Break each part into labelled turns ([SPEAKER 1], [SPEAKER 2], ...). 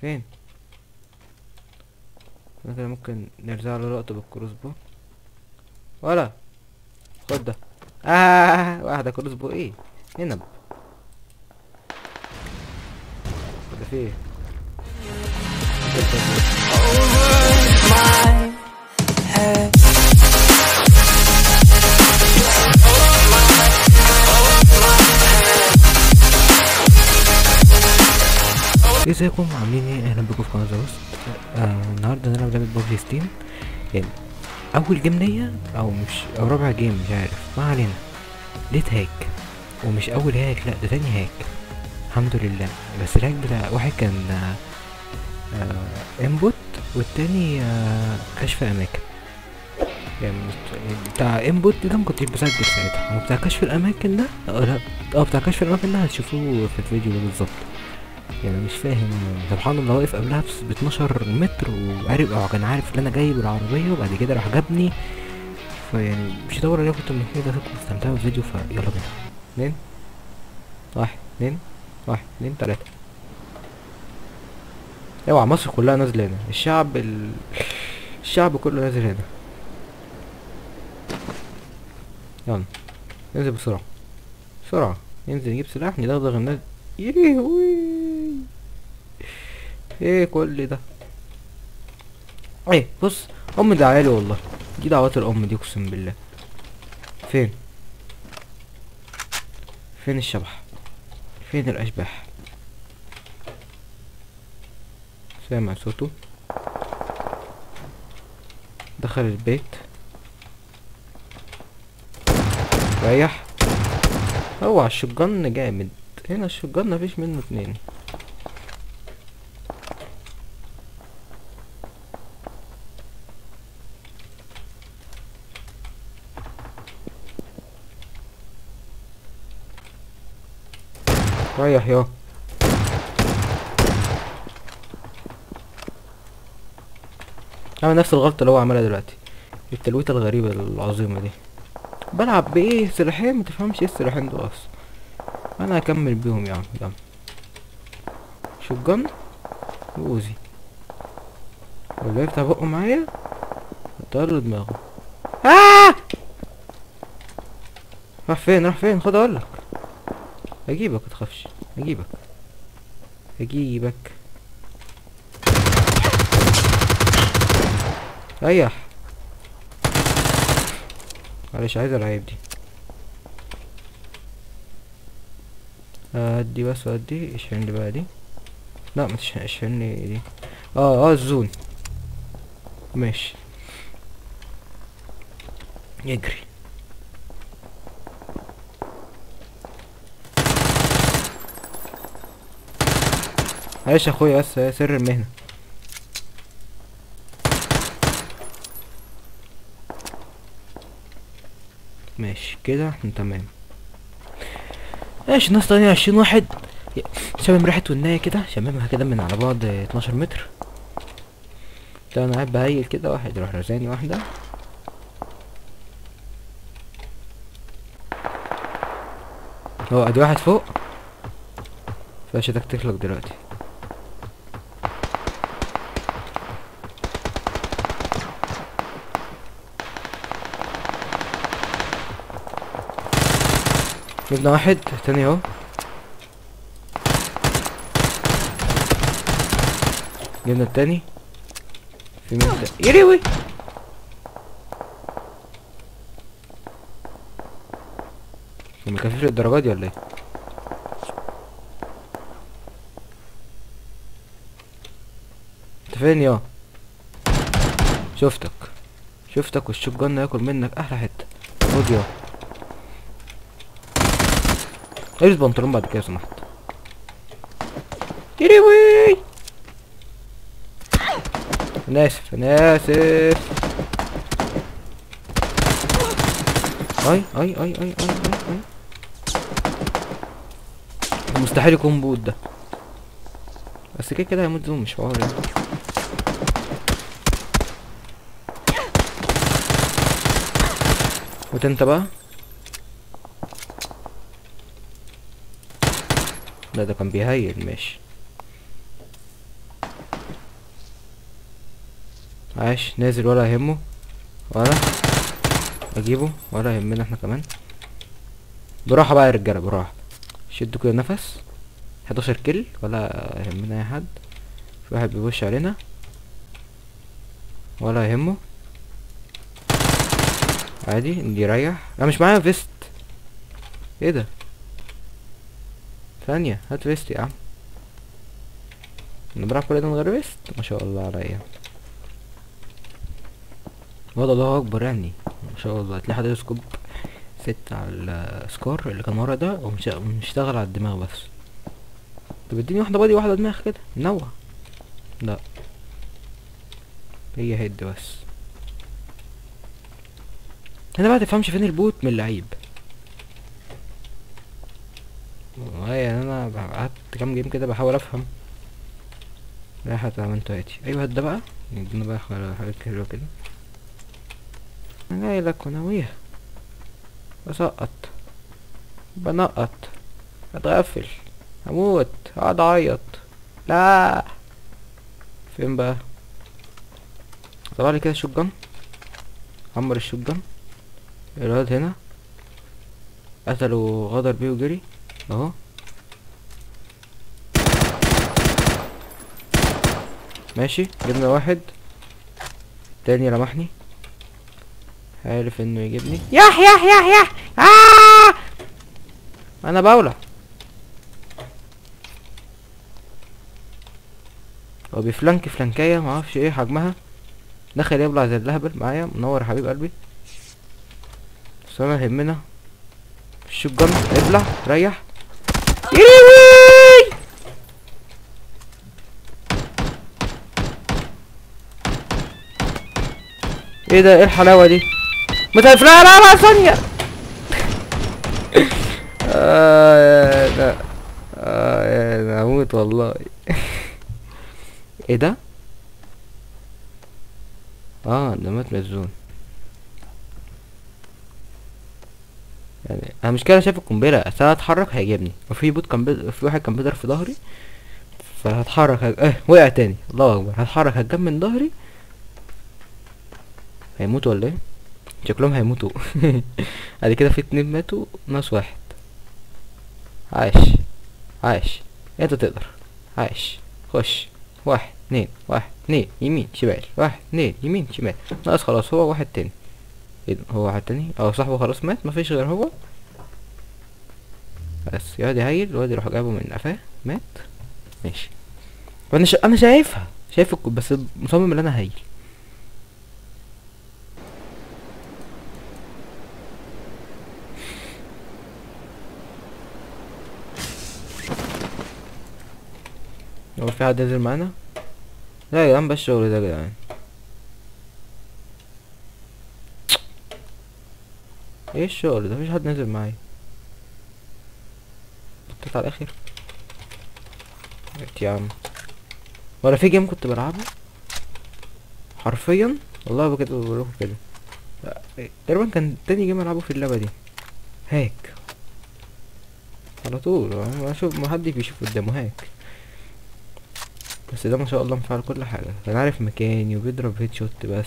[SPEAKER 1] فين انا كده ممكن نرجع له لقطة بالكروس بو ولا خد ده آه واحدة كروس بو ايه عنب ده في ايه ازيكم عاملين ايه اهلا بكم في قناه زوس آه النهارده هنلعب لعبه ببجي ستيم يعني اول جيم ليا او مش او رابع جيم مش عارف ما علينا لقيت هاك ومش اول هاك لا ده تاني هاك الحمد لله بس الهاك بتاع واحد كان آه آه انبوت والتاني آه كشف اماكن يعني مست- بتاع انبوت ده ما كنتش بسجل ساعتها وبتاع كشف الاماكن ده اه لا اه بتاع كشف الاماكن ده هتشوفوه في الفيديو ده بالظبط يعني مش فاهم سبحان الله واقف قبلها ب 12 متر وعارف او كان عارف ان انا جاي بالعربيه وبعد كده راح جابني فيعني مش هدور عليه كنت من كده كنت استمتعوا بالفيديو فيلا بينا اتنين واحد اتنين واحد اتنين تلاته اوعى مصر كلها نازله هنا الشعب ال... الشعب كله نازل هنا يلا ننزل بسرعه بسرعه ننزل نجيب سلاح ندغدغ الناس يلهوي ايه كل ده ايه بص امي دعالي والله دي دعوات الام دي اقسم بالله فين فين الشبح فين الاشباح سامع صوته دخل البيت ريح اوعى الشجن جامد هنا الشجن مفيش منه اتنين ريح يا عمل نفس الغلطة اللي هو عملها دلوقتي التلويتة الغريبة العظيمة دي بلعب بايه سلاحين متفهمش ايه السلاحين دول اصلا انا هكمل بيهم يا عم يلا شوتجن ووزي واللي يفتح بقه معايا طير دماغه آه! راح فين راح فين خد اقولك هجيبك متخافش هجيبك هجيبك ريح معلش عايز العيب دي ادي بس ادي اشحن لي بقى دي لا ما تشحن اشحن لي دي اه اه الزون ماشي يجري معلش يا اخويا بس سر المهنة ماشي كده احنا تمام ماشي ناس تانية عشرين واحد ي- شامم ريحة وناية كده شممها كده من على بعد اتناشر متر ده انا قاعد بهيل كده واحد يروح رزاني واحدة هو ادي واحد فوق فاش تكتك لك دلوقتي جبنا واحد تاني اهو جبنا التاني في مين ده يريوي ما كفيش الدرجات دي ولا ايه انت فين يا شفتك شفتك والشوت جن ياكل منك احلى حته خد يا البس بنطلون بعد كده لو سمحت يريوي انا اسف انا اسف اي اي اي اي اي اي اي مستحيل يكون بوت ده بس كده كده هيموت زوم مش حوار يعني موت انت بقى لا ده كان بيهيل ماشي عاش نازل ولا يهمه ولا اجيبه ولا يهمنا احنا كمان براحة بقى يا رجالة براحة شدوا كده نفس 11 كيل ولا يهمنا اي حد في واحد بيوش علينا ولا يهمه عادي اللي يريح انا مش معايا فيست ايه ده ثانية هات فيست يا عم انا بلعب كل ده من غير فيست ما شاء الله عليا والله الله اكبر يعني ما شاء الله هتلاقي حد يسكب ست على السكار اللي كان ورا ده ومش مشتغل على الدماغ بس طب اديني واحدة بادي واحدة دماغ كده نوع لا هي هيد بس انا بقى تفهمش فين البوت من اللعيب والله يعني انا قعدت كام جيم كده بحاول افهم رايحة عملت هاتي ايوه هات ده بقى ادينا بقى حاجات حلوة كده انا جاي لك وناويها بسقط بنقط اتغفل هموت اقعد اعيط لا فين بقى طلع لي كده شوتجن عمر الشوتجن الواد هنا قتله وغدر بيه وجري اهو ماشي جبنا واحد تاني لمحني عارف انه يجيبني يح يح يح يح آه! انا بولع هو بيفلنك فلنكايه معرفش ايه حجمها دخل يبلع زي اللهبل معايا منور يا حبيب قلبي بس انا يهمنا الشوت جن ابلع ريح يوي ايه ده ايه الحلاوه دي ما تفرق لا لا ثانيه آه يا لا آه يا أنا هموت والله ايه ده اه ده مات من الزون يعني انا مش كده شايف القنبله اصل انا اتحرك هيجيبني وفي بوت كان بيض... في واحد كان بيضرب في ظهري فهتحرك هج... اه وقع تاني الله اكبر هتحرك هتجم من ظهري هيموتوا ولا ايه شكلهم هيموتوا بعد كده في اتنين ماتوا ناقص واحد عاش عاش انت تقدر عاش خش واحد اتنين واحد اتنين يمين شمال واحد اتنين يمين شمال ناقص خلاص هو واحد تاني ايه ده هو واحد تاني اه صاحبه خلاص مات مفيش غير هو بس يقعد يهيل الواد يروح جايبه من قفاه مات ماشي وانا شا... انا شايفها شايف الكو... بس مصمم ان انا هيل هو في حد نزل معانا لا يا جدعان بس الشغل ده يا جدعان ايه الشغل ده مفيش حد نزل معايا نطيت على الاخر يا عم ولا في جيم كنت بلعبه حرفيا والله بجد بقول لكم كده لا، إيه، تقريبا كان تاني جيم العبه في اللعبه دي هاك على طول أنا اشوف ما حد بيشوف قدامه هاك بس ده ما شاء الله مفعل كل حاجه كان عارف مكاني وبيضرب هيد شوت بس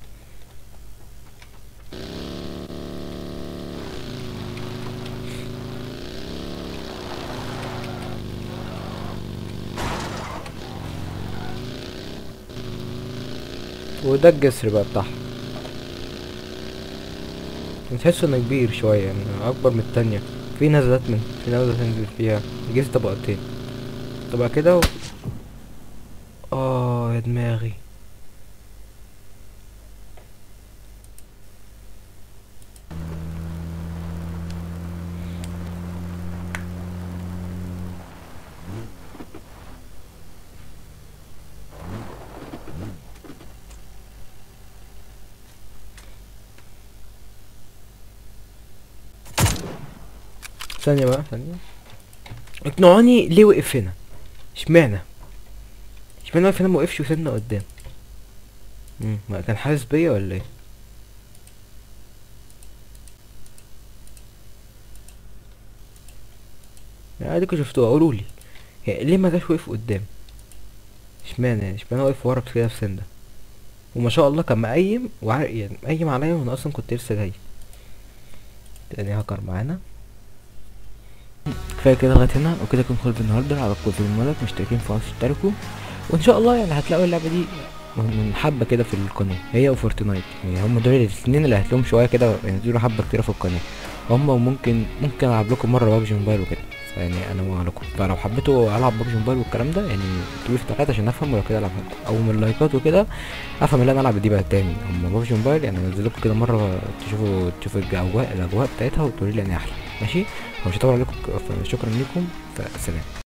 [SPEAKER 1] وده الجسر بقى بتاعها بتحس انه كبير شوية يعني اكبر من التانية في نزلات من في نزلة تنزل فيها جسر طبقتين طبقة كده و... اه يا دماغي ثانية بقى ثانية اقنعوني ليه وقف هنا اشمعنى اشمعنى واقف هنا موقفش وسابنا قدام مم، ما كان حاسس بيا ولا ايه يعني اديكوا شفتوها قولوا لي يعني ليه ما جاش وقف قدام اشمعنى يعني اشمعنى واقف ورا كده في سنده وما شاء الله كان مقيم وع... يعني مقيم عليا وانا اصلا كنت لسه جاي تاني هاكر معانا كفايه كده لغايه هنا وكده كان خلص النهارده على كل الملك مشتركين في القناه اشتركوا وان شاء الله يعني هتلاقوا اللعبه دي من حبه كده في القناه هي وفورتنايت يعني هم دول الاثنين اللي هتلاقيهم شويه كده ينزلوا حبه كتيره في القناه هم وممكن ممكن العب لكم مره بابجي موبايل وكده يعني انا وعليكم فلو حبيتوا العب بابجي موبايل والكلام ده يعني تقولوا في التعليقات عشان افهم ولو كده العبها لكم او من اللايكات وكده افهم اللي انا العب دي بقى تاني هم بابجي موبايل يعني انزل لكم كده مره تشوفوا تشوفوا الاجواء الاجواء بتاعتها وتقولوا لي اني احلى ماشي ومش هطول عليكم شكرا لكم فسلام